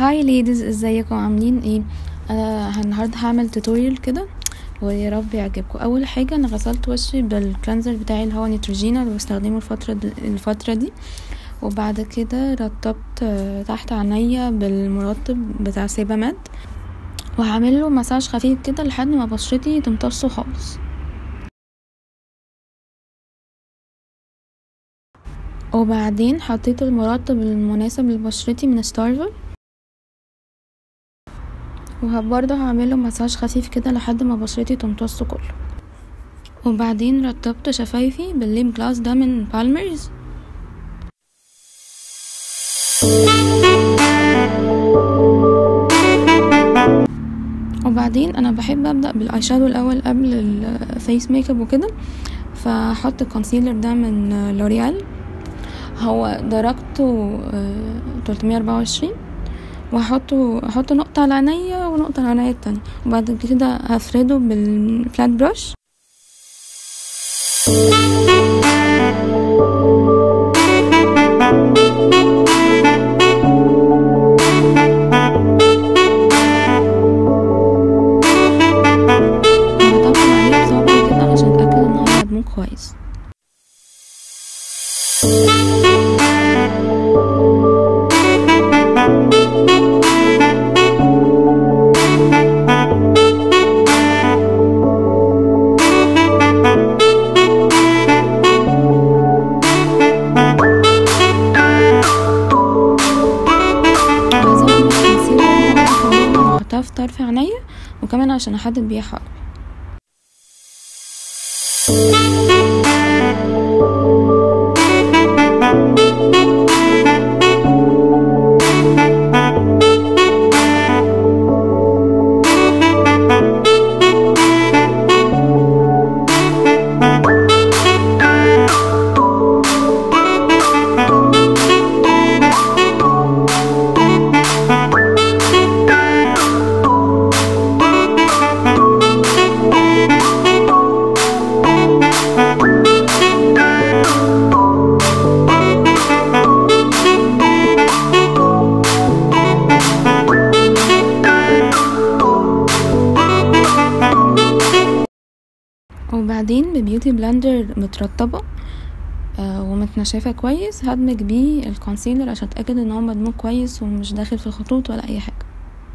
هاي ليديز ازيكم عاملين ايه انا النهارده هعمل توتوريال كده ويا رب يعجبكم اول حاجه انا غسلت وشي بالكلانزر بتاعي اللي هو نيتروجينا اللي بستخدمه الفتره دي الفتره دي وبعد كده رطبت آه، تحت عينيا بالمرطب بتاع سيبامات وهعمل له مساج خفيف كده لحد ما بشرتي تمتصه خالص وبعدين حطيت المرطب المناسب لبشرتي من ستارفل وبرضه هعمله مساج خفيف كده لحد ما بشرتي تمتصه كله وبعدين رطبت شفايفي بالليب جلاس ده من بالمرز وبعدين انا بحب ابدا بالاي شادو الاول قبل الفيس ميك اب وكده فهحط الكونسيلر ده من لوريال هو درجته تلتمية اربعة وعشرين وهحطه هحط نقطة على عينيا ونقطة على عينيا التانية وبعد كده هفرده بالفلات برش وهطبق عليه بصبعي كده عشان اتأكد ان هو مدموج كويس وهزود من الكونسيلر نقطة صغيرة وأحطها في طرف عينيا وكمان عشان أحدد بيها حرف وبعدين ببيوتي بلندر مترطبة آه ومتنشفة كويس هدمج بيه الكونسيلر عشان اتأكد ان هو مدموج كويس ومش داخل في الخطوط ولا اي حاجة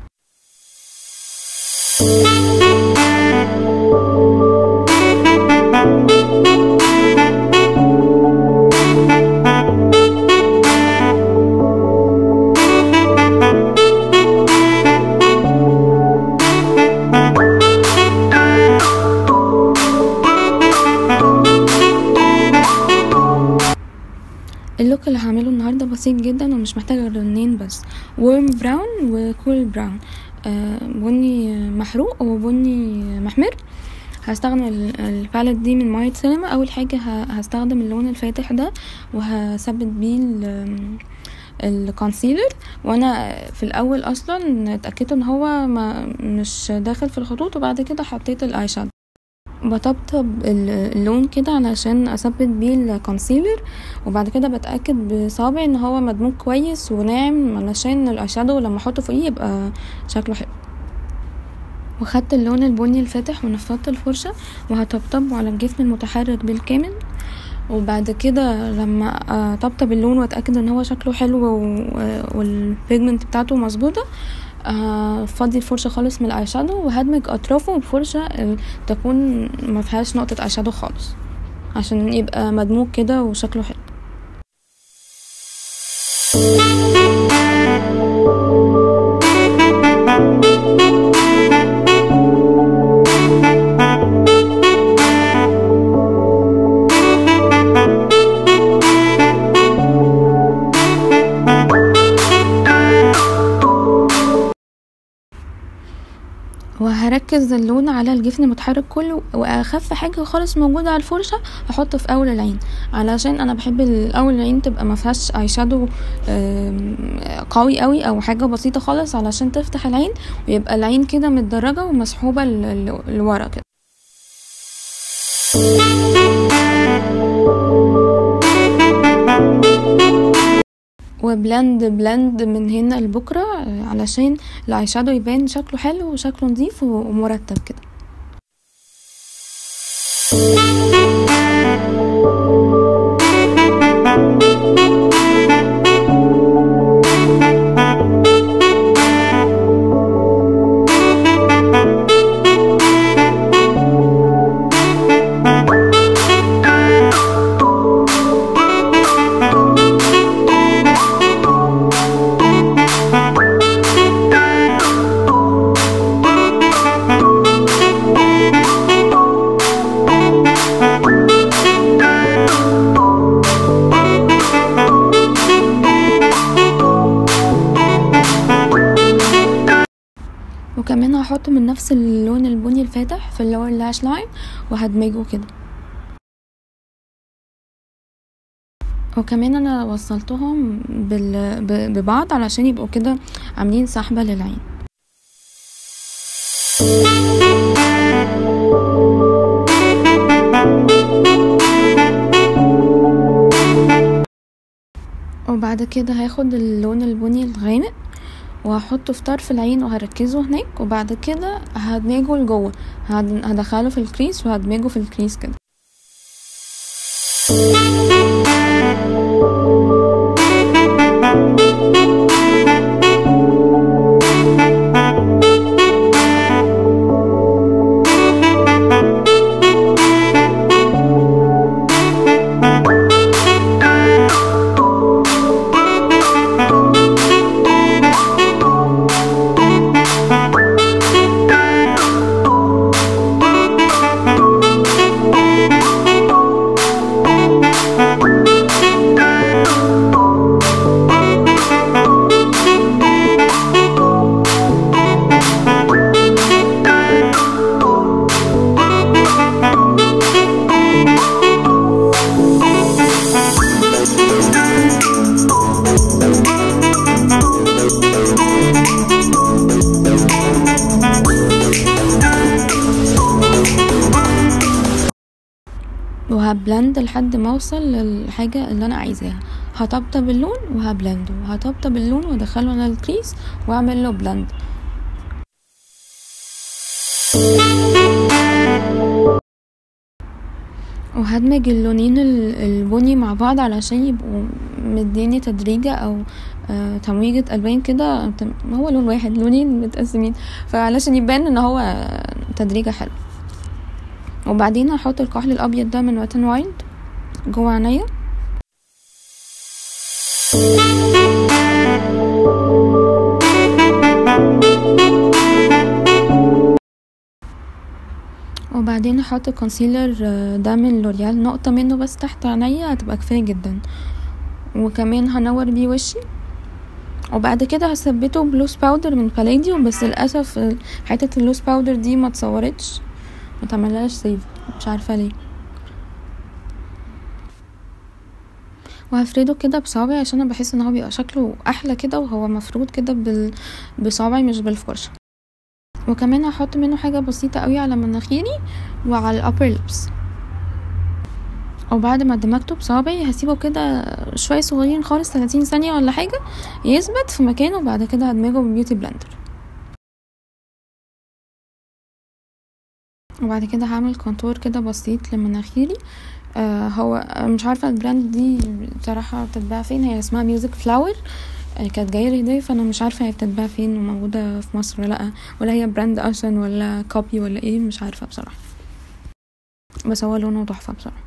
اللوك اللي هعمله النهارده بسيط جدا ومش محتاج غير لونين بس ورم براون وكول براون آه بني محروق وبني محمر هستخدم ال- الباليت دي من مايت سينما اول حاجه ه- هستخدم اللون الفاتح ده وهثبت بيه ال- الكونسيلر وانا في الاول اصلا اتاكدت ان هو ما مش داخل في الخطوط وبعد كده حطيت الاي شادو بطبطب ال- اللون كده علشان اثبت بيه الكونسيلر وبعد كده بتاكد بصابعي ان هو مدموج كويس وناعم علشان الاي شادو لما احطه فوقيه يبقى شكله حلو وخدت اللون البني الفاتح ونفضت الفرشة وهطبطبه على الجسم المتحرك بالكامل وبعد كده لما اطبطب اللون واتاكد ان هو شكله حلو و- والبيجمنت بتاعته مظبوطه فضي الفرشه خالص من الاي شادو وهدمج اطرافه بفرشه ال- تكون ما فيهاش نقطه اي شادو خالص عشان يبقى مدموج كده وشكله حلو وهركز اللون على الجفن المتحرك كله واخف حاجه خالص موجوده على الفرشه احطه في اول العين علشان انا بحب اول العين تبقى ما فيهاش اي شادو قوي قوي او حاجه بسيطه خالص علشان تفتح العين ويبقى العين كده متدرجه ومسحوبه ل- ل- لورا كده وبلند بلند من هنا لبكرة آه، علشان الاي شادو يبان شكله حلو وشكله نظيف ومرتب كده وكمان هحط من نفس اللون البني الفاتح في اللور لاش لاين وهدمجه كده وكمان انا وصلتهم بال... ب- ببعض علشان يبقوا كده عاملين سحبة للعين وبعد كده هاخد اللون البني الغامق وهحطه في طرف العين وهركزه هناك وبعد كده هدمجه لجوه هد- هدخله في الكريس وهدمجه في الكريس كده وهبلند لحد ما اوصل للحاجة اللي انا عايزاها هطبطب اللون وهبلنده هطبطب اللون وادخله على الكريس واعمل له بلند وهدمج اللونين ال- البني مع بعض علشان يبقوا مديني تدريجة او آه، تمويجة الوان كده تم- هو لون واحد لونين متقسمين فعلشان يبان ان هو آه، تدريجة حلو وبعدين هحط الكحل الابيض ده من واتن وايلد جوه عينيا وبعدين هحط الكونسيلر آه، ده من لوريال نقطة منه بس تحت عينيا هتبقى كفاية جدا وكمان هنور بيه وشي وبعد كده هثبته بلوس باودر من باليديوم بس للاسف آه، حته اللوس باودر دي ما اتصورتش ما تعملهاش سيف مش عارفه ليه وهفرده كده بصوابعي عشان انا بحس ان هو بيبقى شكله احلى كده وهو مفرود كده بال... بصوابعي مش بالفرشه وكمان هحط منه حاجه بسيطه قوي على مناخيري وعلى الابر ليبس وبعد ما دمجته بصوابعي هسيبه كده شويه صغيرين خالص 30 ثانيه ولا حاجه يثبت في مكانه وبعد كده هدمجه ببيوتي بلندر وبعد كده هعمل كونتور كده بسيط لمناخيري آه هو مش عارفه البراند دي بصراحه بتتباع فين هي اسمها ميوزك فلاور آه كانت جايه لي هديه فانا مش عارفه هي بتتباع فين وموجوده في مصر ولا لا ولا هي براند اصلا ولا كوبي ولا ايه مش عارفه بصراحه بس هو لونه تحفه بصراحه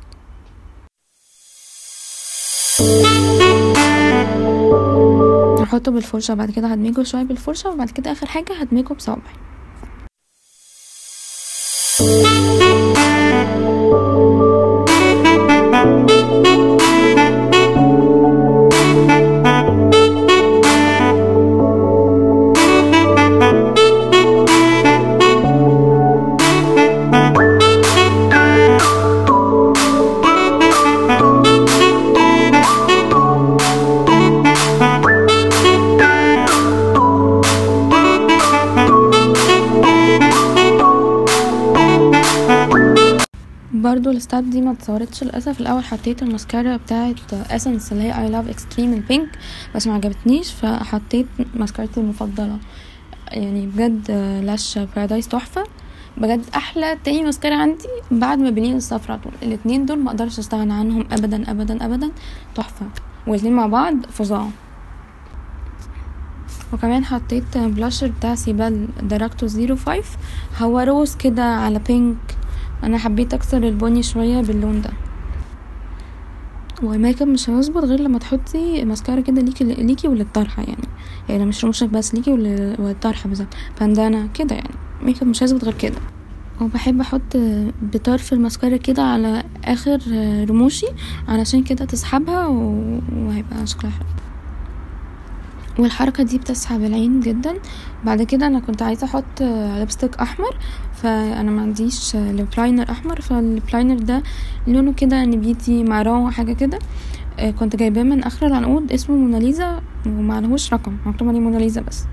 هحطه بالفرشه بعد كده هدمجه شويه بالفرشه وبعد كده اخر حاجه هدمجه بصوابعي الستات دي ما اتصورتش للاسف الاول حطيت الماسكارا بتاعه اسنس اللي هي اي لاف اكستريم البينك بس ما عجبتنيش فحطيت ماسكارتي المفضله يعني بجد لاش بارادايس تحفه بجد احلى تاني ماسكارا عندي بعد ما بنين الصفرا طول الاتنين دول ما اقدرش استغنى عنهم ابدا ابدا ابدا تحفه والاتنين مع بعض فظاع وكمان حطيت بلاشر بتاع سيبال درجته زيرو فايف هو روز كده على بينك انا حبيت اكسر البني شويه باللون ده والميك اب مش هيظبط غير لما تحطي ماسكارا كده ليكي ليكي وللطرحه يعني يعني مش رموشك بس ليكي وللطرحه بالظبط باندانا كده يعني ميك اب مش هيظبط غير كده وبحب احط بطرف الماسكارا كده على اخر رموشي علشان كده تسحبها وهيبقى شكلها حلو والحركة دي بتسحب العين جدا بعد كده انا كنت عايزة احط لبستيك احمر فانا ما عنديش ليب لاينر احمر فالليب لاينر ده لونه كده نبيتي مارون حاجة كده كنت جايباه من اخر العنقود اسمه موناليزا ومعلهوش رقم مكتوب عليه موناليزا بس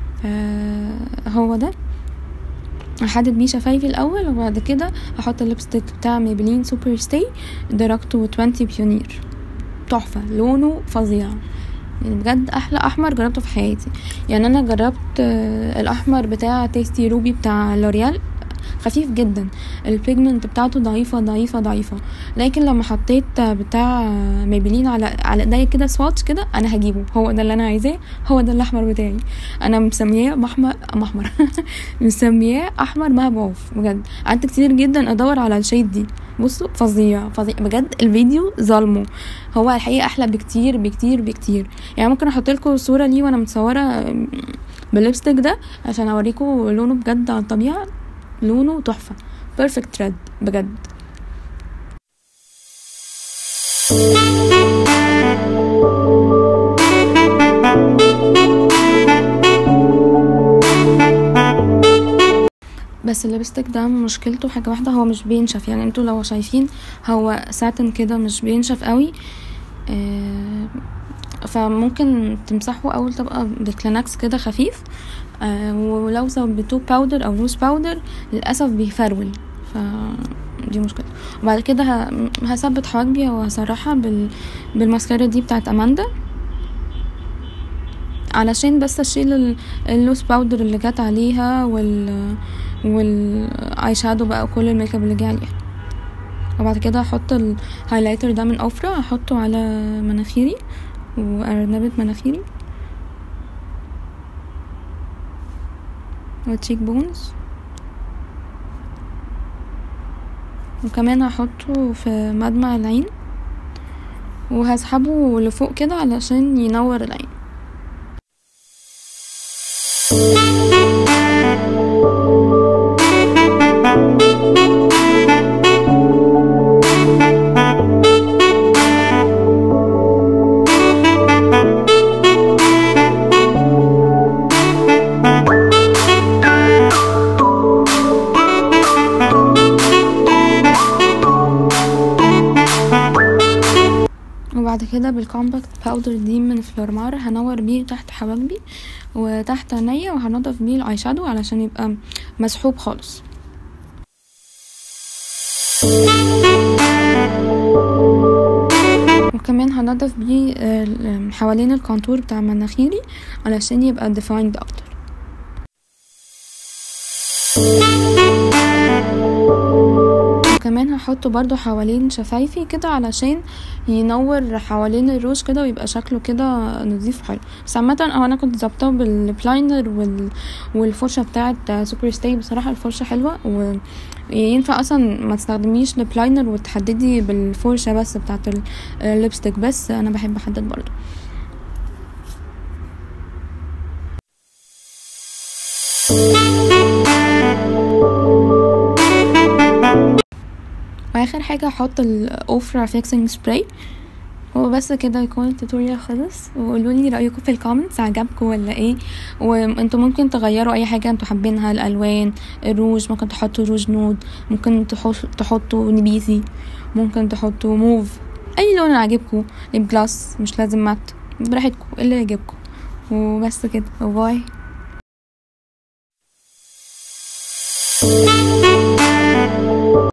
هو ده هحدد بيه شفايفي الاول وبعد كده هحط الليبستيك بتاع ميبلين سوبر ستي درجته 20 بيونير تحفه لونه فظيع يعني بجد احلى احمر جربته في حياتي يعني انا جربت الاحمر بتاع تيستي روبي بتاع لوريال خفيف جدا البيجمنت بتاعته ضعيفه ضعيفه ضعيفه لكن لما حطيت بتاع ميبلين على على ايديا كده سواتش كده انا هجيبه هو ده اللي انا عايزاه هو ده الاحمر بتاعي انا مسمياه محمر محمر مسمياه احمر مهبوف بجد قعدت كتير جدا ادور على الشيد دي بصوا فظيع فظيع بجد الفيديو ظلمه هو الحقيقه احلى بكتير بكتير بكتير يعني ممكن احط لكم صوره ليه وانا متصوره بالليبستيك ده عشان اوريكم لونه بجد على الطبيعه لونه تحفه بيرفكت ريد بجد بس الليبستيك ده مشكلته حاجه واحده هو مش بينشف يعني انتوا لو شايفين هو ساتن كده مش بينشف قوي آه فممكن تمسحوا اول طبقه بكلينكس كده خفيف آه ولو ثبتوه باودر او روز باودر للاسف بيفرول ف دي مشكلة وبعد كده هثبت حواجبي وهسرحها بال... بالماسكارا دي بتاعت اماندا علشان بس اشيل اللوس باودر اللي جات عليها وال والاي شادو بقى وكل الميك اب اللي جه عليها وبعد كده هحط الهايلايتر ده من اوفرا هحطه على مناخيري وارنبة مناخيري والتشيك بونز وكمان هحطه في مدمع العين وهسحبه لفوق كده علشان ينور العين وبعد كده بالكومباكت باودر دي من فلورمار هنور بيه تحت حواجبي وتحت عينيا وهنضف بيه الاي شادو علشان يبقى مسحوب خالص وكمان هنضف بيه حوالين الكونتور بتاع مناخيري علشان يبقى ديفايند اكتر وكمان هحطه برضو حوالين شفايفي كده علشان ينور حوالين الروج كده ويبقى شكله كده نظيف حلو بس عامة او انا كنت ظابطاه بالبلاينر وال... والفرشة بتاعة سوبر ستاي بصراحة الفرشة حلوة وينفع اصلا ما تستخدميش البلاينر وتحددي بالفرشة بس بتاعة الليبستيك بس انا بحب احدد برضو واخر حاجه هحط الاوفرا فيكسنج سبراي وبس كده يكون التوتوريال خلص وقولوا لي رايكم في الكومنتس عجبكم ولا ايه وانتوا ممكن تغيروا اي حاجه انتوا حابينها الالوان الروج ممكن تحطوا روج نود ممكن تحطوا نبيتي ممكن تحطوا موف اي لون عاجبكم ليب جلاس مش لازم مات براحتكم اللي يعجبكم وبس كده باي